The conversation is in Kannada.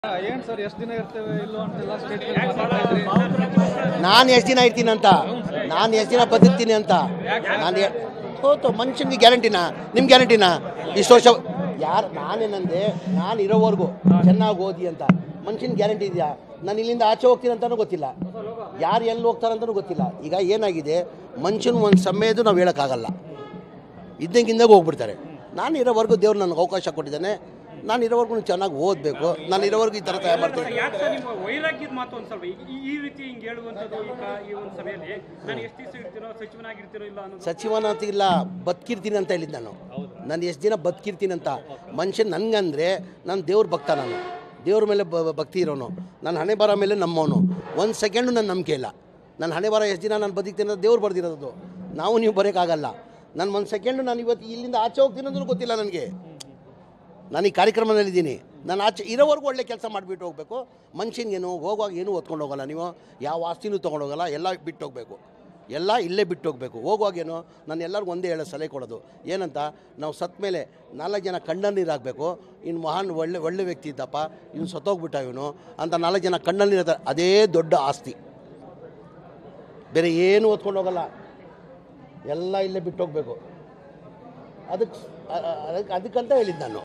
ಏನ್ ಸರ್ ಎಷ್ಟು ದಿನ ಇರ್ತೇವೆ ಇಲ್ಲೋ ಅಂತೆಲ್ಲ ಸ್ಟೇಟ್ ಮಾತಾಡ್ತಾ ಇದ್ರಿ ನಾನು ಎಷ್ಟು ದಿನ ಇರ್ತೀನಿ ಅಂತ ನಾನು ಎಷ್ಟು ದಿನ ಬದುಕ್ತೀನಿ ಅಂತ ನಾನು ಹೇ- ಹೋತು ಮನುಷ್ಯನಿಗೆ ಗ್ಯಾರಂಟಿನಾ ನಿಮ್ಮ ಗ್ಯಾರಂಟಿನಾ ಇಷ್ಟು ವರ್ಷ ಯಾರು ನಾನೇನಂದೆ ನಾನು ಇರೋವರೆಗೂ ಚೆನ್ನಾಗಿ ಓದಿ ಅಂತ ಮನುಷ್ಯನ ಗ್ಯಾರಂಟಿ ಇದೆಯಾ ನಾನು ಇಲ್ಲಿಂದ ಆಚೆ ಹೋಗ್ತೀನಿ ಅಂತಲೂ ಗೊತ್ತಿಲ್ಲ ಯಾರು ಎಲ್ಲಿ ಹೋಗ್ತಾರಂತನೂ ಗೊತ್ತಿಲ್ಲ ಈಗ ಏನಾಗಿದೆ ಮನುಷ್ಯನ ಒಂದು ಸಮಯದ್ದು ನಾವು ಹೇಳೋಕ್ಕಾಗಲ್ಲ ಇದ್ದಂಗಿಂದಾಗ ಹೋಗ್ಬಿಡ್ತಾರೆ ನಾನು ಇರೋವರೆಗೂ ದೇವ್ರು ನನಗೆ ಅವಕಾಶ ಕೊಟ್ಟಿದ್ದಾನೆ ನಾನು ಇರೋವರೆಗೂ ಚೆನ್ನಾಗಿ ಓದಬೇಕು ನಾನು ಇರೋವರೆಗೂ ಈ ಥರ ತಯಾರು ಮಾಡ್ತೀನಿ ಯಾಕೆ ಸರ್ ನಿಮ್ಮ ವೈರಾಗ್ಯದ ಮಾತು ಒಂದು ಸ್ವಲ್ಪ ಈ- ಈ ರೀತಿ ಹಿಂಗೆ ಹೇಳುವಂಥದ್ದು ಈಗ ಈ ಒಂದು ಸಭೆಯಲ್ಲಿ ನಾನು ಎಷ್ಟು ದಿವಸ ಇರ್ತೀನೋ ಸಚಿವನಾಗಿರ್ತೀನೋ ಇಲ್ಲ ಅನ್ನೋದು ಸಚಿವನ ಅಂತ ಇಲ್ಲ ಬದುಕಿರ್ತೀನಿ ಅಂತ ಹೇಳಿದ್ದು ನಾನು ನಾನು ಎಷ್ಟು ದಿನ ಬದುಕಿರ್ತೀನಿ ಅಂತ ಮನುಷ್ಯ ನನಗಂದರೆ ನಾನು ದೇವ್ರ ಭಕ್ತ ನಾನು ದೇವ್ರ ಮೇಲೆ ಬ- ಭಕ್ತಿ ಇರೋನು ನನ್ನ ಹಣೆ ಬರ ಮೇಲೆ ನಮ್ಮವನು ಒಂದು ಸೆಕೆಂಡು ನನ್ನ ನಂಬಿಕೆ ಇಲ್ಲ ನನ್ನ ಹಣೆ ಬರ ಎಷ್ಟು ದಿನ ನಾನು ಬದುಕ್ತೀನಿ ಅಂತ ದೇವ್ರು ಬರ್ದಿರೋದು ನಾವು ನೀವು ಬರೋಕ್ಕಾಗಲ್ಲ ನಾನು ಒಂದು ಸೆಕೆಂಡು ನಾನು ಇವತ್ತು ಇಲ್ಲಿಂದ ಆಚೆ ಹೋಗ್ತೀನಿ ಅಂದ್ರೂ ಗೊತ್ತಿಲ್ಲ ನನಗೆ ನಾನು ಈ ಕಾರ್ಯಕ್ರಮದಲ್ಲಿದ್ದೀನಿ ನಾನು ಆಚೆ ಇರೋವರೆಗೂ ಒಳ್ಳೆ ಕೆಲಸ ಮಾಡಿಬಿಟ್ಟು ಹೋಗಬೇಕು ಮನುಷ್ಯನಿಗೇನು ಹೋಗುವಾಗ ಏನೂ ಓದ್ಕೊಂಡು ಹೋಗಲ್ಲ ನೀವು ಯಾವ ಆಸ್ತಿನೂ ತೊಗೊಂಡು ಹೋಗಲ್ಲ ಎಲ್ಲ ಬಿಟ್ಟು ಹೋಗಬೇಕು ಎಲ್ಲ ಇಲ್ಲೇ ಬಿಟ್ಟು ಹೋಗಬೇಕು ಹೋಗುವಾಗೇನು ನಾನು ಎಲ್ಲರಿಗೂ ಒಂದೇ ಹೇಳೋ ಸಲಹೆ ಕೊಡೋದು ಏನಂತ ನಾವು ಸತ್ತ ಮೇಲೆ ನಾಲ್ಕು ಜನ ಕಣ್ಣನ್ನೀರಾಗಬೇಕು ಇನ್ನು ಮಹಾನ್ ಒಳ್ಳೆ ಒಳ್ಳೆ ವ್ಯಕ್ತಿ ಇದ್ದಪ್ಪ ಇವ್ನು ಸತ್ತೋಗ್ಬಿಟ್ಟ ಇವನು ಅಂತ ನಾಲ್ಕು ಜನ ಕಣ್ಣನ್ನೀರ ಅದೇ ದೊಡ್ಡ ಆಸ್ತಿ ಬೇರೆ ಏನು ಓದ್ಕೊಂಡು ಹೋಗಲ್ಲ ಎಲ್ಲ ಇಲ್ಲೇ ಬಿಟ್ಟು ಹೋಗಬೇಕು ಅದಕ್ಕೆ ಅದಕ್ಕೆ ಅದಕ್ಕಂತ ಹೇಳಿದ್ದು ನಾನು